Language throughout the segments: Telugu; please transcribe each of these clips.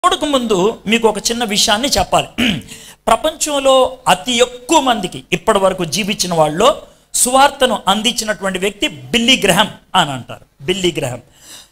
చూడక ముందు మీకు ఒక చిన్న విషయాన్ని చెప్పాలి ప్రపంచంలో అతి ఎక్కువ మందికి ఇప్పటి వరకు జీవించిన వాళ్ళలో సువార్తను అందించినటువంటి వ్యక్తి బిల్లీ గ్రహం అని అంటారు బిల్లీ గ్రహం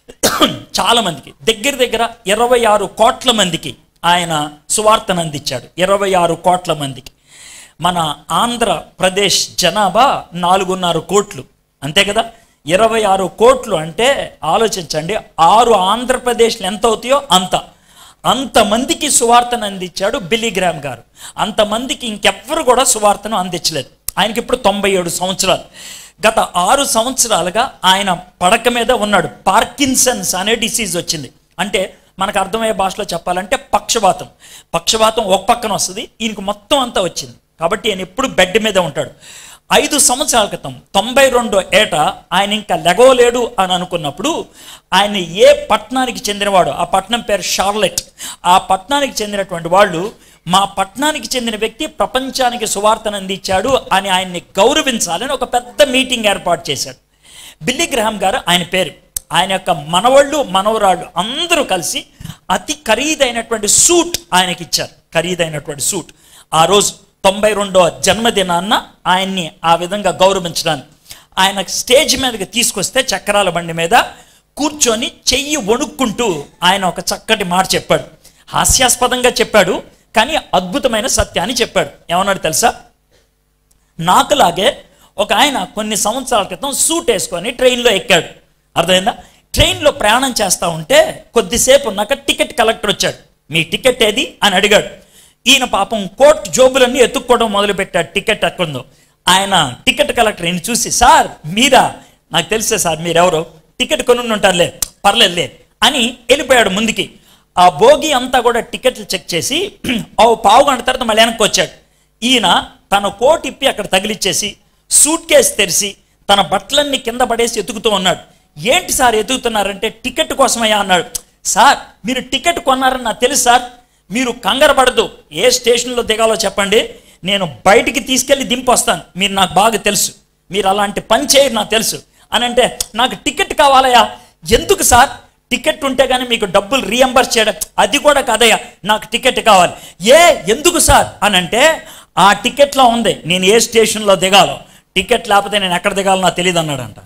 చాలా మందికి దగ్గర దగ్గర ఇరవై ఆరు కోట్ల మందికి ఆయన సువార్తను అందించాడు ఇరవై ఆరు కోట్ల మందికి మన ఆంధ్రప్రదేశ్ జనాభా నాలుగున్నర కోట్లు అంతే కదా ఇరవై ఆరు కోట్లు అంటే ఆలోచించండి ఆరు ఆంధ్రప్రదేశ్లు ఎంత అవుతాయో అంత అంతమందికి సువార్తను అందించాడు బిల్లీ గ్రామ్ గారు అంతమందికి ఇంకెవ్వరు కూడా సువార్తను అందించలేదు ఆయనకి ఇప్పుడు తొంభై ఏడు సంవత్సరాలు గత ఆరు సంవత్సరాలుగా ఆయన పడక మీద ఉన్నాడు పార్కిన్సన్స్ అనే డిసీజ్ వచ్చింది అంటే మనకు అర్థమయ్యే భాషలో చెప్పాలంటే పక్షవాతం పక్షవాతం ఒక పక్కన వస్తుంది ఈయనకు మొత్తం అంతా వచ్చింది కాబట్టి ఆయన ఎప్పుడు బెడ్ మీద ఉంటాడు ఐదు సంవత్సరాల క్రితం తొంభై రెండో ఏట ఆయన ఇంకా లెగవలేడు అని అనుకున్నప్పుడు ఆయన ఏ పట్టణానికి చెందినవాడు ఆ పట్టణం పేరు షార్లెట్ ఆ పట్టణానికి చెందినటువంటి వాళ్ళు మా పట్టణానికి చెందిన వ్యక్తి ప్రపంచానికి సువార్తను అందించాడు అని ఆయన్ని గౌరవించాలని ఒక పెద్ద మీటింగ్ ఏర్పాటు చేశాడు బిల్లీ గ్రహం గారు ఆయన పేరు ఆయన యొక్క మనవళ్ళు మనవరాళ్ళు అందరూ కలిసి అతి ఖరీదైనటువంటి సూట్ ఆయనకి ఇచ్చారు ఖరీదైనటువంటి సూట్ ఆ రోజు తొంభై రెండవ జన్మదినాన్న ఆయన్ని ఆ విధంగా గౌరవించడానికి ఆయన స్టేజ్ మీదకి తీసుకొస్తే చక్రాల బండి మీద కూర్చొని చెయ్యి వణుక్కుంటూ ఆయన ఒక చక్కటి మాట చెప్పాడు హాస్యాస్పదంగా చెప్పాడు కానీ అద్భుతమైన సత్యాన్ని చెప్పాడు ఏమన్నాడు తెలుసా నాకులాగే ఒక ఆయన కొన్ని సంవత్సరాల క్రితం సూట్ వేసుకొని ట్రైన్లో ఎక్కాడు అర్థమైందా ట్రైన్లో ప్రయాణం చేస్తూ ఉంటే కొద్దిసేపు ఉన్నాక టికెట్ కలెక్టర్ వచ్చాడు మీ టికెట్ ఏది అని అడిగాడు ఈయన పాపం కోర్టు జోబులన్నీ ఎత్తుక్కోవడం మొదలుపెట్టాడు టికెట్ ఎక్కడుందో ఆయన టికెట్ కలెక్టర్ ఈయన చూసి సార్ మీరా నాకు తెలుసే సార్ మీరెవరో టికెట్ కొనుండి ఉంటారులే పర్లేదులే అని వెళ్ళిపోయాడు ముందుకి ఆ భోగి అంతా కూడా టికెట్లు చెక్ చేసి ఓ పావు గంట తర్వాత మళ్ళీ వెనక్కి వచ్చాడు ఈయన తన కోట్ ఇప్పి అక్కడ తగిలిచ్చేసి సూట్ కేసు తెరిచి తన బట్టలన్నీ కింద పడేసి ఎతుకుతూ ఉన్నాడు ఏంటి సార్ ఎతుకుతున్నారంటే టికెట్ కోసమయ్యా అన్నాడు సార్ మీరు టికెట్ కొన్నారని నాకు తెలుసు సార్ మీరు కంగారు పడద్దు ఏ స్టేషన్లో దిగాలో చెప్పండి నేను బయటికి తీసుకెళ్ళి దింపొస్తాను మీరు నాకు బాగా తెలుసు మీరు అలాంటి పని చేయరు నాకు తెలుసు అని అంటే నాకు టికెట్ కావాలయ్యా ఎందుకు సార్ టికెట్ ఉంటే కానీ మీకు డబ్బులు రీఎంబర్స్ చేయడం అది కూడా కాదయ్యా నాకు టికెట్ కావాలి ఏ ఎందుకు సార్ అని అంటే ఆ టికెట్లో ఉంది నేను ఏ స్టేషన్లో దిగాలో టికెట్ లేకపోతే నేను ఎక్కడ దిగాలో నాకు తెలియదు అన్నాడంట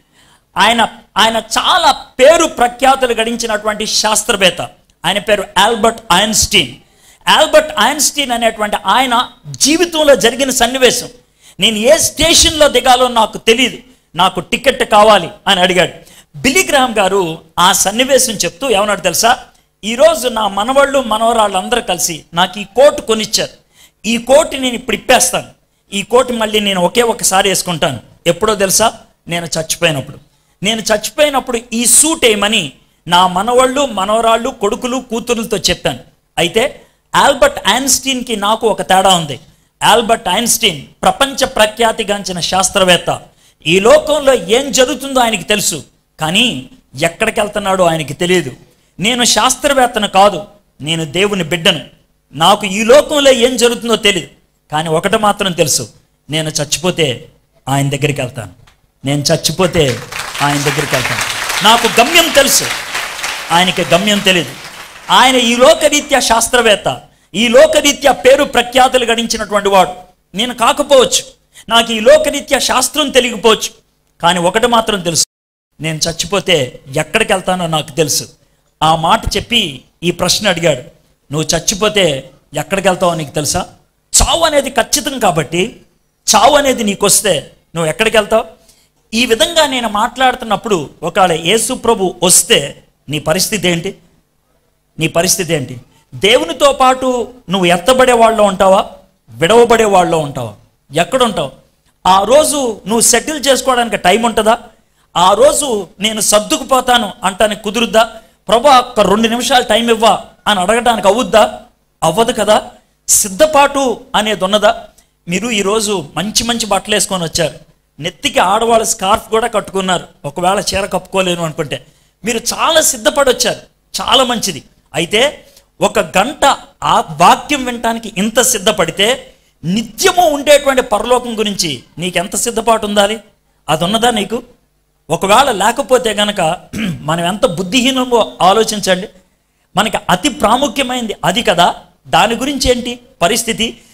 ఆయన ఆయన చాలా పేరు ప్రఖ్యాతులు గడించినటువంటి శాస్త్రవేత్త ఆయన పేరు ఆల్బర్ట్ ఐన్స్టీన్ ఆల్బర్ట్ ఐన్స్టీన్ అనేటువంటి ఆయన జీవితంలో జరిగిన సన్నివేశం నేను ఏ స్టేషన్లో దిగాలో నాకు తెలియదు నాకు టికెట్ కావాలి అని అడిగాడు బిలిగ్రామ్ గారు ఆ సన్నివేశం చెప్తూ ఏమన్నాడు తెలుసా ఈరోజు నా మనవాళ్ళు మనవరాళ్ళు అందరూ కలిసి నాకు ఈ కోటు కొనిచ్చారు ఈ కోటు నేను ఇప్పుడు ఇప్పేస్తాను ఈ కోటు మళ్ళీ నేను ఒకే ఒకసారి వేసుకుంటాను ఎప్పుడో తెలుసా నేను చచ్చిపోయినప్పుడు నేను చచ్చిపోయినప్పుడు ఈ సూట్ వేయమని నా మనవాళ్ళు మనవరాళ్ళు కొడుకులు కూతురులతో చెప్పాను అయితే ఆల్బర్ట్ ఐన్స్టీన్కి నాకు ఒక తేడా ఉంది ఆల్బర్ట్ ఐన్స్టీన్ ప్రపంచ ప్రఖ్యాతిగాంచిన శాస్త్రవేత్త ఈ లోకంలో ఏం జరుగుతుందో ఆయనకి తెలుసు కానీ ఎక్కడికి వెళ్తున్నాడో ఆయనకి తెలియదు నేను శాస్త్రవేత్తను కాదు నేను దేవుని బిడ్డను నాకు ఈ లోకంలో ఏం జరుగుతుందో తెలియదు కానీ ఒకటి మాత్రం తెలుసు నేను చచ్చిపోతే ఆయన దగ్గరికి వెళ్తాను నేను చచ్చిపోతే ఆయన దగ్గరికి వెళ్తాను నాకు గమ్యం తెలుసు ఆయనకి గమ్యం తెలియదు ఆయన ఈ లోకరీత్యా శాస్త్రవేత్త ఈ లోకరీత్యా పేరు ప్రఖ్యాతులు గడించినటువంటి వాడు నేను కాకపోవచ్చు నాకు ఈ లోకరీత్యా శాస్త్రం తెలియకపోవచ్చు కానీ ఒకటి మాత్రం తెలుసు నేను చచ్చిపోతే ఎక్కడికి వెళ్తానో నాకు తెలుసు ఆ మాట చెప్పి ఈ ప్రశ్న అడిగాడు నువ్వు చచ్చిపోతే ఎక్కడికి వెళ్తావో నీకు తెలుసా చావు అనేది ఖచ్చితం కాబట్టి చావు అనేది నీకు వస్తే నువ్వు ఎక్కడికి వెళ్తావు ఈ విధంగా నేను మాట్లాడుతున్నప్పుడు ఒకవేళ యేసు ప్రభు వస్తే నీ పరిస్థితి ఏంటి నీ పరిస్థితి ఏంటి దేవునితో పాటు నువ్వు ఎత్తబడే వాళ్ళలో ఉంటావా విడవబడే వాళ్ళలో ఉంటావా ఎక్కడ ఉంటావు ఆ రోజు నువ్వు సెటిల్ చేసుకోవడానికి టైం ఉంటుందా ఆ రోజు నేను సర్దుకుపోతాను అంటానికి కుదురుద్దా ప్రభా ఒక్క రెండు నిమిషాలు టైం ఇవ్వా అని అడగడానికి అవుద్దా అవ్వదు కదా సిద్ధపాటు అనేది ఉన్నదా మీరు ఈరోజు మంచి మంచి బట్టలు వేసుకొని వచ్చారు నెత్తికి ఆడవాళ్ళ స్కార్ఫ్ కూడా కట్టుకున్నారు ఒకవేళ చీర కప్పుకోలేను అనుకుంటే మీరు చాలా సిద్ధపడి వచ్చారు చాలా మంచిది అయితే ఒక గంట ఆ వాక్యం వినటానికి ఇంత సిద్ధపడితే నిత్యము ఉండేటువంటి పరలోకం గురించి నీకెంత సిద్ధపాటు ఉండాలి అది ఉన్నదా నీకు ఒకవేళ లేకపోతే గనక మనం ఎంత బుద్ధిహీనమో ఆలోచించండి మనకి అతి ప్రాముఖ్యమైనది అది కదా దాని గురించి ఏంటి పరిస్థితి